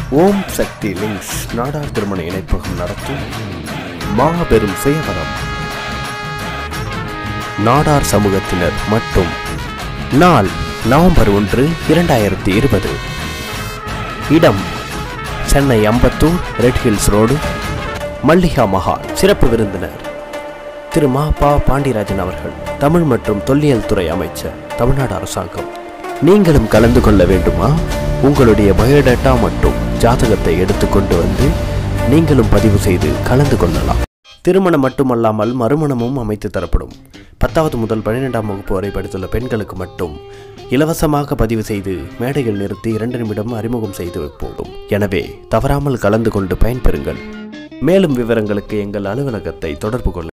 ஓம் சக்தி links Nadar திருமண இணைப்பகம் நடத்தும் மாபெரும் சேவரம் நாடார் சமூகத்தினர் மட்டும் நாள் நவம்பர் ஒன்று இரண்டாயிரத்தி இருபது இடம் Chennai Ambattur red hills road Mallika Mahal சிறப்பு விருந்தினர் திரு மா பா பாண்டியராஜன் அவர்கள் தமிழ் மற்றும் தொல்லியல் துறை அமைச்சர் தமிழ்நாடு அரசாங்கம் நீங்களும் கலந்து கொள்ள வேண்டுமா உங்களுடைய பயோடேட்டா மற்றும் ஜாதகத்தை எடுத்துக்கொண்டு வந்து நீங்களும் பதிவு செய்து கலந்து கொள்ளலாம் திருமணம் மட்டுமல்லாமல் மறுமணமும் அமைத்து தரப்படும் பத்தாவது முதல் பன்னிரெண்டாம் வகுப்பு வரை படித்துள்ள பெண்களுக்கு மட்டும் இலவசமாக பதிவு செய்து மேடையில் நிறுத்தி இரண்டு நிமிடம் அறிமுகம் செய்து வைப்போம் எனவே தவறாமல் கலந்து கொண்டு பயன்பெறுங்கள் மேலும் விவரங்களுக்கு எங்கள் அலுவலகத்தை தொடர்பு கொள்ளுங்கள்